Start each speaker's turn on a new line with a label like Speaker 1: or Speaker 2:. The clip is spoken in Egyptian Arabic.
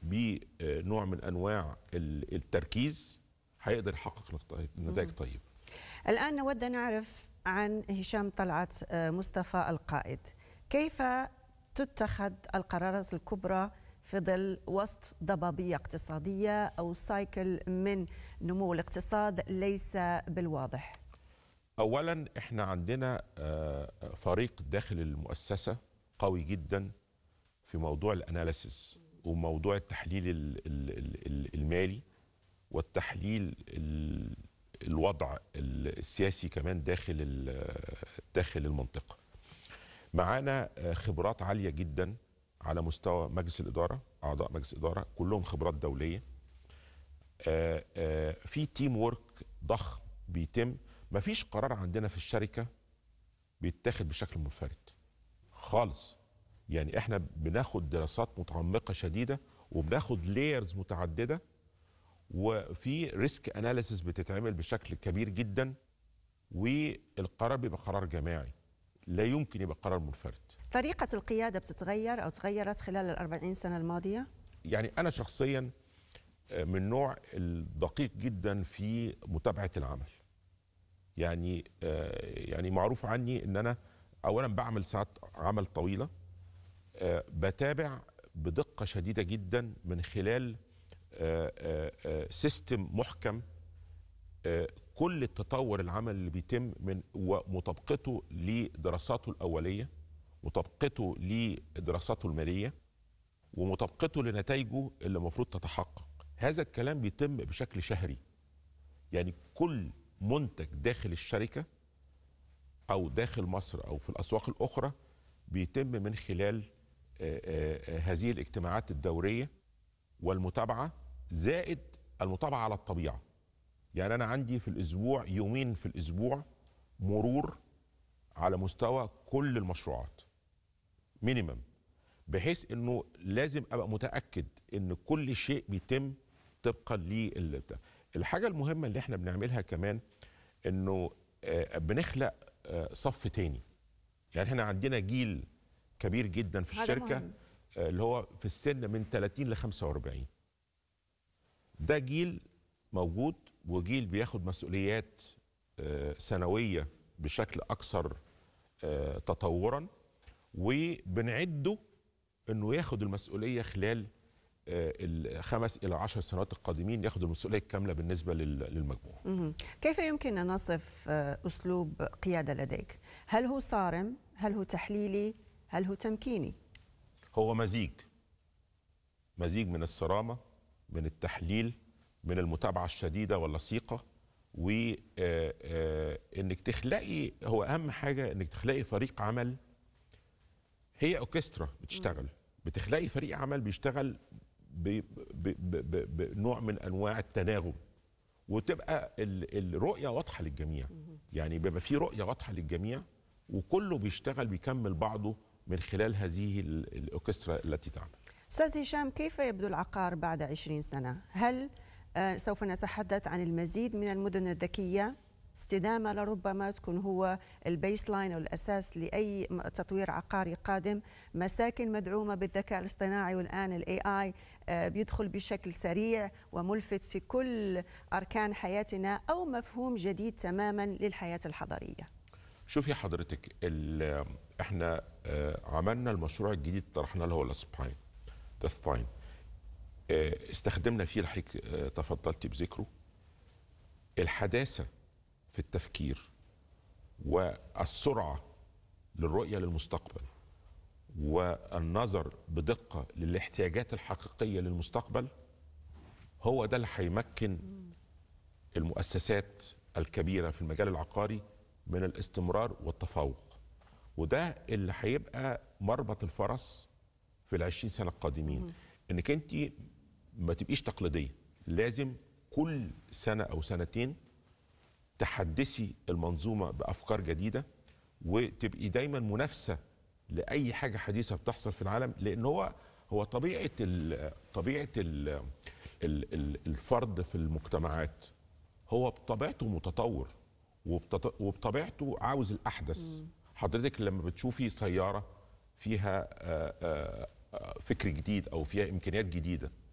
Speaker 1: بنوع من انواع ال- التركيز هيقدر يحقق نت- نتائج طيبه
Speaker 2: الآن نود أن نعرف عن هشام طلعت آه، مصطفى القائد كيف تتخذ القرارات الكبرى في ظل وسط ضبابية اقتصادية أو سايكل من نمو الاقتصاد ليس بالواضح
Speaker 1: اولا احنا عندنا آه، فريق داخل المؤسسه قوي جدا في موضوع الاناليسيس وموضوع التحليل ال- ال- ال- ال- المالي والتحليل ال- الوضع السياسي كمان داخل ال- داخل المنطقه معانا آه، خبرات عاليه جدا على مستوى مجلس الاداره اعضاء مجلس الاداره كلهم خبرات دوليه آه، آه، في تيم وورك ضخم بيتم مفيش قرار عندنا في الشركه بيتاخد بشكل منفرد خالص يعني احنا بناخد دراسات متعمقه شديده وبناخد لايرز متعدده وفي ريسك اناليسيس بتتعمل بشكل كبير جدا والقرار بيبقى قرار جماعي لا يمكن يبقى قرار منفرد
Speaker 2: طريقة القيادة بتتغير أو تغيرت خلال الأربعين سنة الماضية
Speaker 1: يعني انا شخصيا من نوع الدقيق جدا في متابعه العمل يعني آه، يعني معروف عني ان انا اولا بعمل ساعات عمل طويله آه، بتابع بدقه شديده جدا من خلال آه، آه، آه، سيستم محكم آه، كل التطور العمل اللي بيتم من ومطابقته لدراساته الاوليه مطابقته لدراساته الماليه ومطابقته لنتائجه اللي المفروض تتحقق هذا الكلام بيتم بشكل شهري يعني كل منتج داخل الشركة أو داخل مصر أو في الأسواق الأخرى بيتم من خلال آه، آه، آه، هذه الاجتماعات الدورية والمتابعة زائد المتابعة على الطبيعة يعني أنا عندي في الأسبوع يومين في الأسبوع مرور على مستوى كل المشروعات مينيمم بحيث انه لازم ابقى متاكد ان كل شيء بيتم طبقا لل الحاجه المهمه اللي احنا بنعملها كمان انه آه، بنخلق آه، صف تاني يعني احنا عندنا جيل كبير جدا في
Speaker 2: هذا
Speaker 1: الشركه
Speaker 2: مهم.
Speaker 1: آه، اللي هو في السن من 30 ل 45 ده جيل موجود وجيل بياخد مسؤوليات آه، سنويه بشكل اكثر آه، تطورا وبنعده انه ياخد المسؤوليه خلال آه، الخمس الى عشر سنوات القادمين ياخد المسؤوليه الكامله بالنسبه لل- للمجموعه
Speaker 2: مهم. كيف يمكن أن نصف آه، أسلوب قيادة لديك؟ هل هو صارم؟ هل هو تحليلي؟ هل هو تمكيني؟
Speaker 1: هو مزيج مزيج من الصرامه من التحليل من المتابعه الشديده واللصيقه وانك تخلقي هو اهم حاجه انك تخلقي فريق عمل هي اوركسترا بتشتغل بتخلقي فريق عمل بيشتغل ب- ب- ب- ب- بنوع من انواع التناغم وتبقى ال- الرؤيه واضحه للجميع يعني بيبقى في رؤيه واضحه للجميع وكله بيشتغل بيكمل بعضه من خلال هذه ال- الاوركسترا التي تعمل
Speaker 2: أستاذ هشام كيف يبدو العقار بعد 20 سنة؟ هل آه، سوف نتحدث عن المزيد من المدن الذكية؟ استدامة لربما تكون هو البيس لاين أو الأساس لأي م- تطوير عقاري قادم مساكن مدعومة بالذكاء الاصطناعي والآن الاي اي بيدخل بشكل سريع وملفت في كل أركان حياتنا أو مفهوم جديد تماما للحياة الحضرية
Speaker 1: شوفي حضرتك ال- احنا آه، عملنا المشروع الجديد طرحنا اللي هو السباين ذا سباين استخدمنا فيه الحقيقة آه، تفضلتي بذكره الحداثة في التفكير والسرعة للرؤية للمستقبل والنظر بدقة للاحتياجات الحقيقية للمستقبل هو ده اللي هيمكن المؤسسات الكبيرة في المجال العقاري من الاستمرار والتفوق وده اللي هيبقى مربط الفرس في العشرين سنة القادمين انك انت ما تبقيش تقليدية لازم كل سنة او سنتين تحدثي المنظومة بأفكار جديدة وتبقي دايما منافسة لأي حاجة حديثة بتحصل في العالم لأن هو هو طبيعة ال طبيعة ال ال ال الفرد في المجتمعات هو بطبيعته متطور وبتط- وبطبيعته عاوز الأحدث حضرتك لما بتشوفي سيارة فيها آه، آه، آه، فكر جديد أو فيها إمكانيات جديدة